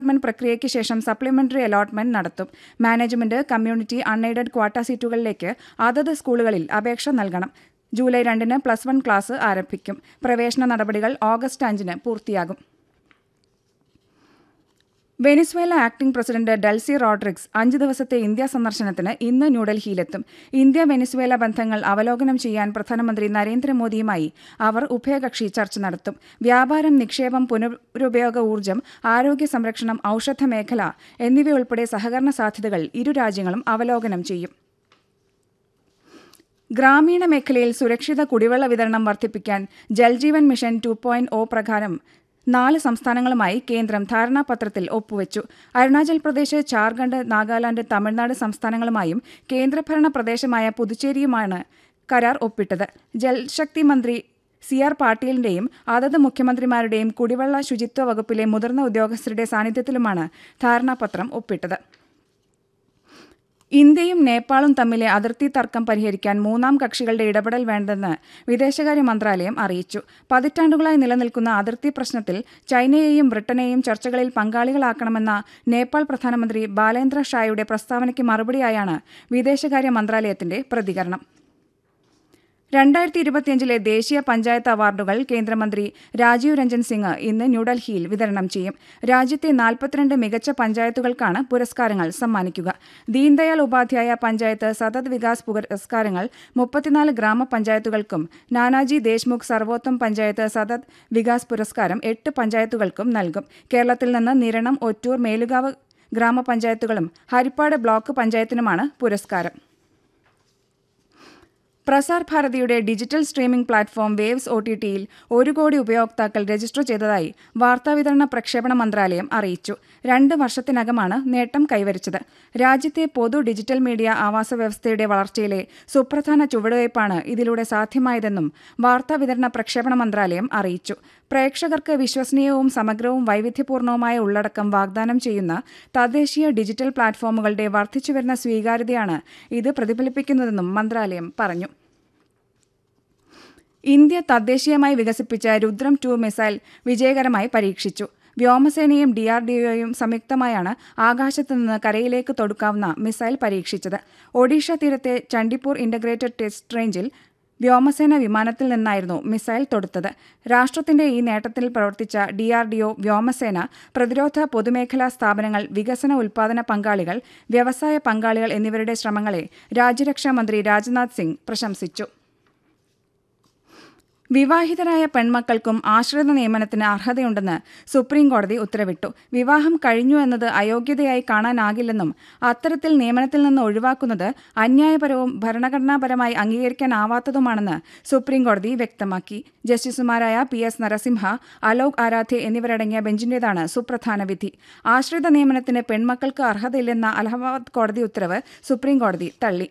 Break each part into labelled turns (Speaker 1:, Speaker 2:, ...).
Speaker 1: allotment പ്രക്രിയയ്ക്ക് ശേഷം supplementary allotment നടത്തും മാനേജ്മെന്റ് കമ്മ്യൂണിറ്റി അൺഎയ്ഡഡ് ക്വാട്ട സീറ്റുകളിലേക്ക് അതത് സ്കൂളുകളിൽ അപേക്ഷ നൽകണം ജൂലൈ രണ്ടിന് പ്ലസ് വൺ ക്ലാസ് ആരംഭിക്കും പ്രവേശന നടപടികൾ ഓഗസ്റ്റ് അഞ്ചിന് പൂർത്തിയാകും Venezuela acting president Delcy Rodriguez അഞ്ച് ദിവസത്തെ ഇന്ത്യ സന്ദർശനത്തിന് ഇന്ന് ന്യൂഡൽഹിയിലെത്തും ഇന്ത്യ വെനിസ്വേല ബന്ധങ്ങൾ അവലോകനം ചെയ്യാൻ പ്രധാനമന്ത്രി നരേന്ദ്രമോദിയുമായി അവർ ഉഭയകക്ഷി ചർച്ച നടത്തും വ്യാപാരം നിക്ഷേപം പുനരുപയോഗ ഊർജ്ജം ആരോഗ്യ സംരക്ഷണം ഔഷധ മേഖല എന്നിവയുൾപ്പെടെ സഹകരണ സാധ്യതകൾ ഇരു രാജ്യങ്ങളും അവലോകനം ചെയ്യും ഗ്രാമീണ മേഖലയിൽ സുരക്ഷിത കുടിവെള്ള വിതരണം വർദ്ധിപ്പിക്കാൻ Jaljeevan mission two point O പ്രകാരം നാല് സംസ്ഥാനങ്ങളുമായി കേന്ദ്രം ധാരണാപത്രത്തിൽ ഒപ്പുവച്ചു അരുണാചൽ പ്രദേശ് ജാർഖണ്ഡ് നാഗാലാന്റ് തമിഴ്നാട് സംസ്ഥാനങ്ങളുമായും കേന്ദ്രഭരണ പ്രദേശമായ പുതുച്ചേരിയുമാണ് കരാർ ഒപ്പിട്ടത് ജൽശക്തി മന്ത്രി സി ആർ പാട്ടീലിന്റെയും അതത് മുഖ്യമന്ത്രിമാരുടെയും കുടിവെള്ള ശുചിത്വ വകുപ്പിലെ മുതിർന്ന ഉദ്യോഗസ്ഥരുടെ സാന്നിധ്യത്തിലുമാണ് ധാരണാപത്രം ഒപ്പിട്ടത് ഇന്ത്യയും നേപ്പാളും തമ്മിലെ അതിർത്തി തർക്കം പരിഹരിക്കാൻ മൂന്നാം കക്ഷികളുടെ ഇടപെടൽ വേണ്ടെന്ന് വിദേശകാര്യ മന്ത്രാലയം അറിയിച്ചു പതിറ്റാണ്ടുകളായി നിലനിൽക്കുന്ന അതിർത്തി പ്രശ്നത്തിൽ ചൈനയെയും ബ്രിട്ടനെയും ചർച്ചകളിൽ പങ്കാളികളാക്കണമെന്ന നേപ്പാൾ പ്രധാനമന്ത്രി ബാലേന്ദ്ര ഷായുടെ പ്രസ്താവനയ്ക്ക് മറുപടിയായാണ് വിദേശകാര്യ മന്ത്രാലയത്തിന്റെ പ്രതികരണം രണ്ടായിരത്തി ഇരുപത്തിയഞ്ചിലെ ദേശീയ പഞ്ചായത്ത് അവാർഡുകൾ കേന്ദ്രമന്ത്രി രാജീവ് രഞ്ജൻ സിംഗ് ഇന്ന് ന്യൂഡൽഹിയിൽ വിതരണം ചെയ്യും രാജ്യത്തെ നാൽപ്പത്തിരണ്ട് മികച്ച പഞ്ചായത്തുകൾക്കാണ് പുരസ്കാരങ്ങൾ സമ്മാനിക്കുക ദീൻദയാൽ ഉപാധ്യായ പഞ്ചായത്ത് സതത് വികാസ് പുരസ്കാരങ്ങൾ മുപ്പത്തിനാല് ഗ്രാമപഞ്ചായത്തുകൾക്കും നാനാജി ദേശ്മുഖ് സർവോത്തം പഞ്ചായത്ത് സതത് വികാസ് പുരസ്കാരം എട്ട് പഞ്ചായത്തുകൾക്കും നൽകും കേരളത്തിൽ നിന്ന് നിരണം ഒറ്റൂർ മേലുകാവ് ഗ്രാമപഞ്ചായത്തുകളും ഹരിപ്പാട് ബ്ലോക്ക് പഞ്ചായത്തിനുമാണ് പുരസ്കാരം പ്രസാർ ഭാരതിയുടെ digital streaming platform waves O T ടിയിൽ ഒരു കോടി ഉപയോക്താക്കൾ രജിസ്റ്റർ ചെയ്തതായി വാർത്താവിതരണ പ്രക്ഷേപണ മന്ത്രാലയം അറിയിച്ചു രണ്ട് വർഷത്തിനകമാണ് നേട്ടം കൈവരിച്ചത് രാജ്യത്തെ പൊതു ഡിജിറ്റൽ മീഡിയ ആവാസ വ്യവസ്ഥയുടെ വളർച്ചയിലെ സുപ്രധാന ചുവടുവയ്പ്പാണ് ഇതിലൂടെ സാധ്യമായതെന്നും വാർത്താവിതരണ പ്രക്ഷേപണ മന്ത്രാലയം അറിയിച്ചു പ്രേക്ഷകർക്ക് വിശ്വസനീയവും സമഗ്രവും വൈവിധ്യപൂർണവുമായ ഉള്ളടക്കം വാഗ്ദാനം ചെയ്യുന്ന തദ്ദേശീയ ഡിജിറ്റൽ പ്ലാറ്റ്ഫോമുകളുടെ വർദ്ധിച്ചുവരുന്ന സ്വീകാര്യതയാണ് ഇത് പ്രതിഫലിപ്പിക്കുന്നതെന്നും മന്ത്രാലയം പറഞ്ഞു ഇന്ത്യ തദ്ദേശീയമായി വികസിപ്പിച്ച രുദ്രം ടു മിസൈൽ വിജയകരമായി പരീക്ഷിച്ചു വ്യോമസേനയും ഡിആർഡിഒയും സംയുക്തമായാണ് ആകാശത്ത് നിന്ന് കരയിലേക്ക് തൊടുക്കാവുന്ന മിസൈൽ പരീക്ഷിച്ചത് ഒഡീഷ തീരത്തെ ചണ്ഡിപ്പൂർ ഇന്റഗ്രേറ്റഡ് ടെസ്റ്റ് റേഞ്ചിൽ വ്യോമസേന വിമാനത്തിൽ നിന്നായിരുന്നു മിസൈൽ തൊടുത്തത് രാഷ്ട്രത്തിന്റെ ഈ നേട്ടത്തിൽ പ്രവർത്തിച്ച ഡിആർഡിഒ വ്യോമസേന പ്രതിരോധ പൊതുമേഖലാ സ്ഥാപനങ്ങൾ വികസന ഉൽപാദന പങ്കാളികൾ വ്യവസായ പങ്കാളികൾ എന്നിവരുടെ ശ്രമങ്ങളെ രാജ്യരക്ഷാ മന്ത്രി രാജ്നാഥ് സിംഗ് പ്രശംസിച്ചു വിവാഹിതരായ പെൺമക്കൾക്കും ആശ്രിത നിയമനത്തിന് അർഹതയുണ്ടെന്ന് സുപ്രീംകോടതി ഉത്തരവിട്ടു വിവാഹം കഴിഞ്ഞു എന്നത് അയോഗ്യതയായി കാണാനാകില്ലെന്നും അത്തരത്തിൽ നിയമനത്തിൽ നിന്ന് ഒഴിവാക്കുന്നത് അന്യായപരവും ഭരണഘടനാപരമായി അംഗീകരിക്കാനാവാത്തതുമാണെന്ന് സുപ്രീംകോടതി വ്യക്തമാക്കി ജസ്റ്റിസുമാരായ പി എസ് നരസിംഹ അലോക് ആരാധ്യ എന്നിവരടങ്ങിയ ബെഞ്ചിന്റേതാണ് സുപ്രധാന വിധി ആശ്രിത നിയമനത്തിന് പെൺമക്കൾക്ക് അർഹതയില്ലെന്ന അലഹബാദ് കോടതി ഉത്തരവ് സുപ്രീംകോടതി തള്ളി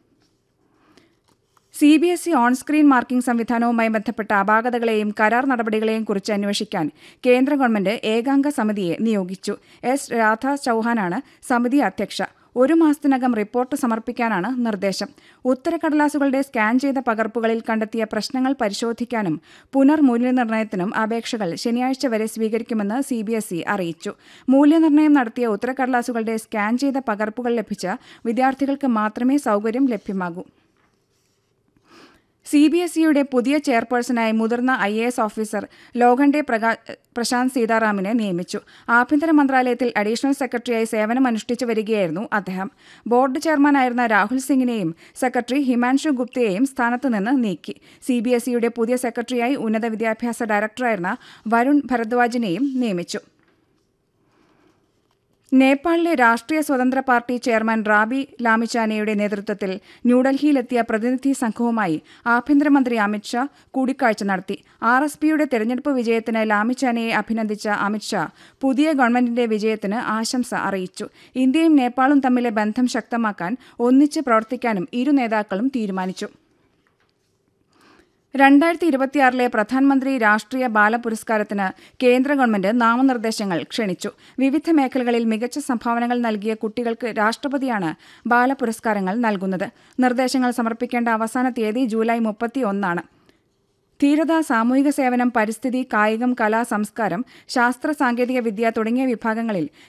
Speaker 1: C B S E on screen marking സംവിധാനവുമായി ബന്ധപ്പെട്ട അപാകതകളെയും കരാർ നടപടികളെയും കുറിച്ച് അന്വേഷിക്കാൻ കേന്ദ്ര ഗവൺമെന്റ് ഏകാംഗ സമിതിയെ നിയോഗിച്ചു എസ് രാധ ചൌഹാനാണ് സമിതി അധ്യക്ഷ ഒരു മാസത്തിനകം റിപ്പോർട്ട് സമർപ്പിക്കാനാണ് നിർദ്ദേശം ഉത്തരക്കടലാസുകളുടെ സ്കാൻ ചെയ്ത പകർപ്പുകളിൽ കണ്ടെത്തിയ പ്രശ്നങ്ങൾ പരിശോധിക്കാനും പുനർമൂല്യനിർണ്ണയത്തിനും അപേക്ഷകൾ ശനിയാഴ്ച വരെ സ്വീകരിക്കുമെന്ന് സി ബി എസ് ഇ അറിയിച്ചു മൂല്യനിർണ്ണയം നടത്തിയ ഉത്തരക്കടലാസുകളുടെ സ്കാൻ ചെയ്ത പകർപ്പുകൾ ലഭിച്ച വിദ്യാർത്ഥികൾക്ക് മാത്രമേ സൗകര്യം ലഭ്യമാകൂ സി ബി എസ് ഇയുടെ പുതിയ ചെയർപേഴ്സണായി മുതിർന്ന I A S officer Lokhande പ്രകാ പ്രശാന്ത് സീതാറാമിനെ നിയമിച്ചു ആഭ്യന്തര മന്ത്രാലയത്തിൽ അഡീഷണൽ സെക്രട്ടറിയായി സേവനമനുഷ്ഠിച്ചു വരികയായിരുന്നു അദ്ദേഹം ബോർഡ് ചെയർമാനായിരുന്ന രാഹുൽ സിംഗിനെയും സെക്രട്ടറി ഹിമാൻഷു ഗുപ്തയെയും സ്ഥാനത്ത് നിന്ന് നീക്കി സി ബി എസ് ഇയുടെ പുതിയ സെക്രട്ടറിയായി ഉന്നത വിദ്യാഭ്യാസ ഡയറക്ടറായിരുന്ന വരുൺ ഭരദ്വാജിനെയും നിയമിച്ചു നേപ്പാളിലെ രാഷ്ട്രീയ സ്വതന്ത്ര പാർട്ടി ചെയർമാൻ റാബി ലാമിച്ചാനയുടെ നേതൃത്വത്തിൽ ന്യൂഡൽഹിയിലെത്തിയ പ്രതിനിധി സംഘവുമായി ആഭ്യന്തരമന്ത്രി അമിത്ഷാ കൂടിക്കാഴ്ച നടത്തി ആർ എസ് പിയുടെ തെരഞ്ഞെടുപ്പ് വിജയത്തിന് ലാമിച്ചാനയെ അഭിനന്ദിച്ച അമിത്ഷാ പുതിയ ഗവൺമെന്റിന്റെ വിജയത്തിന് ആശംസ അറിയിച്ചു ഇന്ത്യയും നേപ്പാളും തമ്മിലെ ബന്ധം ശക്തമാക്കാൻ ഒന്നിച്ച് പ്രവർത്തിക്കാനും ഇരു നേതാക്കളും തീരുമാനിച്ചു രണ്ടായിരത്തി ഇരുപത്തിയാറിലെ പ്രധാനമന്ത്രി രാഷ്ട്രീയ ബാല പുരസ്കാരത്തിന് കേന്ദ്ര ഗവൺമെന്റ് നാമനിർദ്ദേശങ്ങൾ ക്ഷണിച്ചു വിവിധ മേഖലകളിൽ മികച്ച സംഭാവനകൾ നൽകിയ കുട്ടികൾക്ക് രാഷ്ട്രപതിയാണ് ബാല പുരസ്കാരങ്ങൾ നൽകുന്നത് നിർദ്ദേശങ്ങൾ സമർപ്പിക്കേണ്ട അവസാന തീയതി ജൂലൈ മുപ്പത്തിയൊന്നാണ് ധീരത സാമൂഹിക സേവനം പരിസ്ഥിതി കായികം കല സംസ്കാരം ശാസ്ത്ര സാങ്കേതിക വിദ്യ തുടങ്ങിയ വിഭാഗങ്ങളിൽ